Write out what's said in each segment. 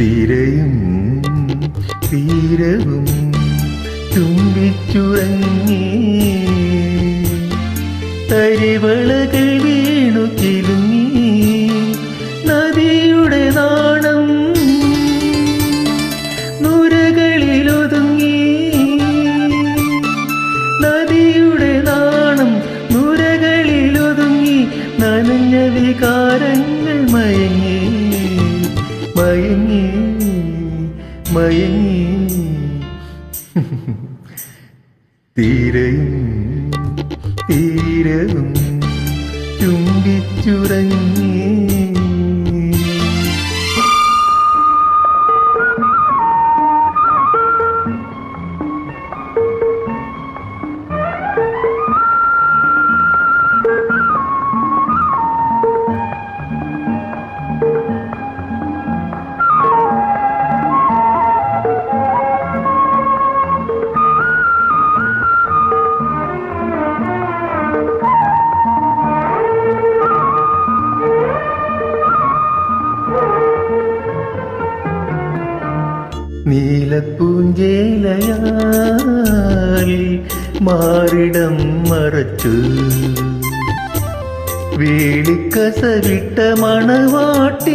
തിരയും തീരവും ചുംബിച്ചുറങ്ങി തരിവളകൾ വീണു കിലുങ്ങി നദിയുടെ നാണം നുരകളിലൊതുങ്ങി നദിയുടെ നാണം നുരകളിലൊതുങ്ങി നനഞ്ഞ വികാരങ്ങൾ മയങ്ങി മയങ്ങി മയങ്ങി തീരയും തീരവും ചുംബിച്ചുറങ്ങി നീലപ്പൂഞ്ചേലയാൽ മാറിടം മറച്ചു വേളിക്കസവിട്ട മണവാട്ടി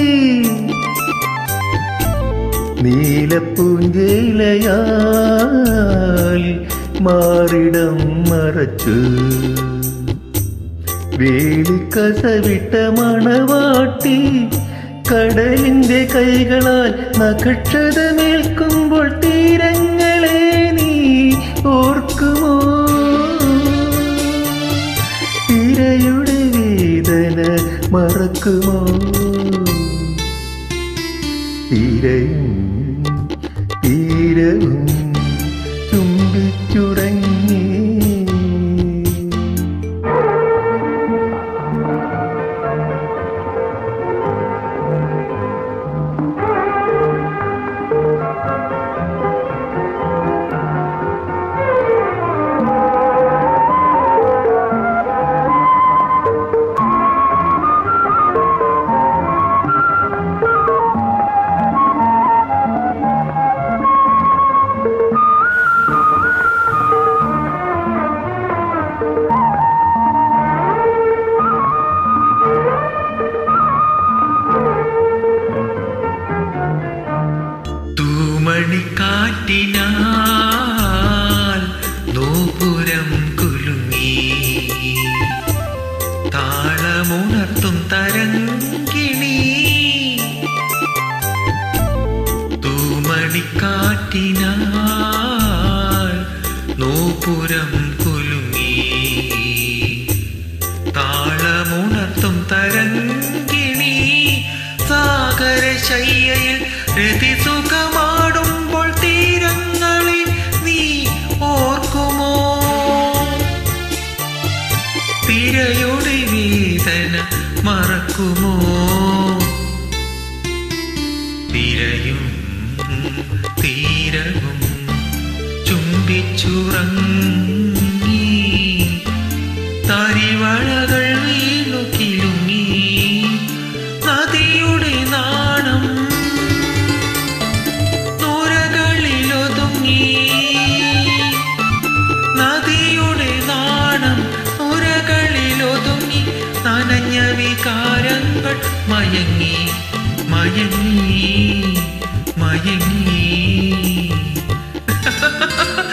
നീലപ്പൂഞ്ചേലയാൽ മാറിടം മറച്ചു വേലിക്കസവിട്ട മണവാട്ടി കടലിന്റെ കൈകളാൽ നക്ഷതമേൽക്കുമ്പോൾ തീരങ്ങളെ നീ ഓർക്കുമോ തിരയുടെ വേദന മറക്കുമോ തീരയും തീരവും ചുംബിച്ചുറങ്ങി തൂമണിക്കാറ്റിനാൽ നോപുരം കുലുങ്ങി താളമുണർത്തും തരങ്കിണി തൂമണിക്കാറ്റിനാൽ നോപുരം കുലുങ്ങി താളമുണർത്തും തരങ്കിണി സാഗരശയ്യയിൽ രതിസുഖമാടുമ്പോൾ തീരങ്ങളിൽ നീ ഓർക്കുമോ തിരയുടെ വേദന മറക്കുമോ തിരയും തീരവും ചുംബിച്ചുറങ്ങി തരിവളകൾ വീണു കിലുങ്ങി നദിയുടെ നാണം നുരകളിലൊതുങ്ങി നദിയുടെ നാണം നുരകളിലൊതുങ്ങി നനഞ്ഞ വികാരങ്ങൾ മയങ്ങി മയങ്ങി മയങ്ങി